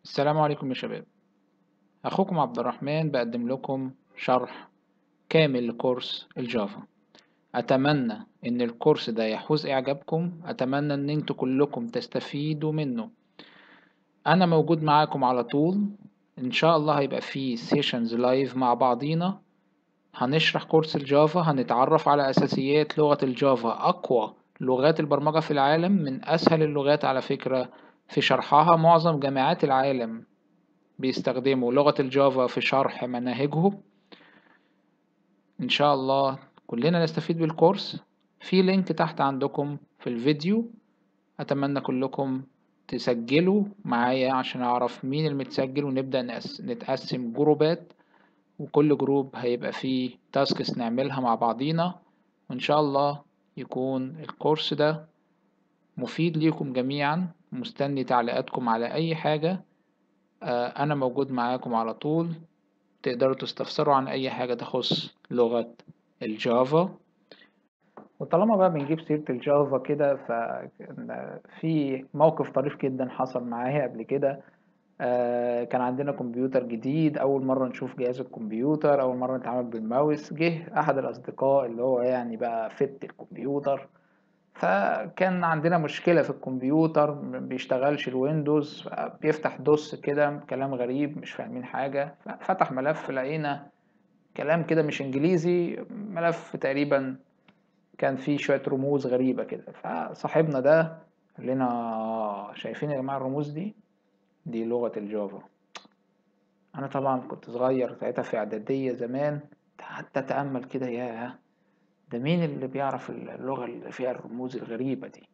السلام عليكم يا شباب أخوكم عبد الرحمن بقدم لكم شرح كامل لكورس الجافا أتمنى إن الكورس ده يحوز إعجابكم أتمنى إن انتوا كلكم تستفيدوا منه أنا موجود معاكم على طول إن شاء الله هيبقى فيه سيشنز لايف مع بعضينا هنشرح كورس الجافا هنتعرف على أساسيات لغة الجافا أقوى لغات البرمجة في العالم من أسهل اللغات على فكرة في شرحها معظم جامعات العالم بيستخدموا لغة الجافا في شرح مناهجهم إن شاء الله كلنا نستفيد بالكورس في لينك تحت عندكم في الفيديو أتمنى كلكم تسجلوا معايا عشان أعرف مين المتسجل ونبدأ نتقسم جروبات وكل جروب هيبقى فيه تاسكس نعملها مع بعضينا وإن شاء الله يكون الكورس ده مفيد ليكم جميعا مستني تعليقاتكم على أي حاجة أنا موجود معاكم على طول تقدروا تستفسروا عن أي حاجة تخص لغة الجافا وطالما بقى بنجيب سيرة الجافا كده ففي موقف طريف جدا حصل معايا قبل كده كان عندنا كمبيوتر جديد أول مرة نشوف جهاز الكمبيوتر أول مرة نتعامل بالماوس جه أحد الأصدقاء اللي هو يعني بقى فت الكمبيوتر فكان عندنا مشكلة في الكمبيوتر مبيشتغلش الويندوز بيفتح دوس كده كلام غريب مش فاهمين حاجة فتح ملف لقينا كلام كده مش انجليزي ملف تقريبا كان فيه شوية رموز غريبة كده فصاحبنا ده قال لنا شايفين يا جماعة الرموز دي دي لغة الجافا انا طبعا كنت صغير ساعتها في اعدادية زمان حتى اتأمل كده ياه ده مين اللي بيعرف اللغة اللي فيها الرموز الغريبة دي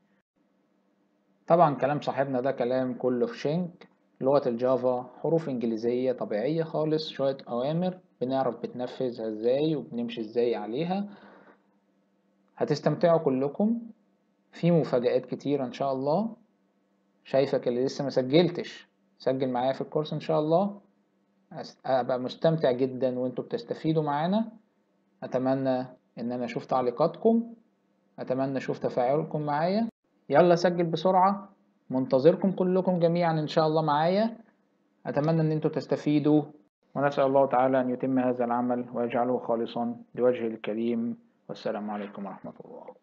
طبعا كلام صاحبنا ده كلام كله في شنك لغة الجافا حروف انجليزية طبيعية خالص شوية اوامر بنعرف بتنفذها ازاي وبنمشي ازاي عليها هتستمتعوا كلكم في مفاجآت كتيرة ان شاء الله شايفك اللي لسه مسجلتش سجل معايا في الكورس ان شاء الله ابقى مستمتع جدا وانتوا بتستفيدوا معانا اتمنى ان انا اشوف تعليقاتكم اتمنى اشوف تفاعلكم معايا يلا سجل بسرعة منتظركم كلكم جميعا ان شاء الله معايا اتمنى ان انتوا تستفيدوا ونسأل الله تعالى ان يتم هذا العمل ويجعله خالصا لوجهه الكريم والسلام عليكم ورحمة الله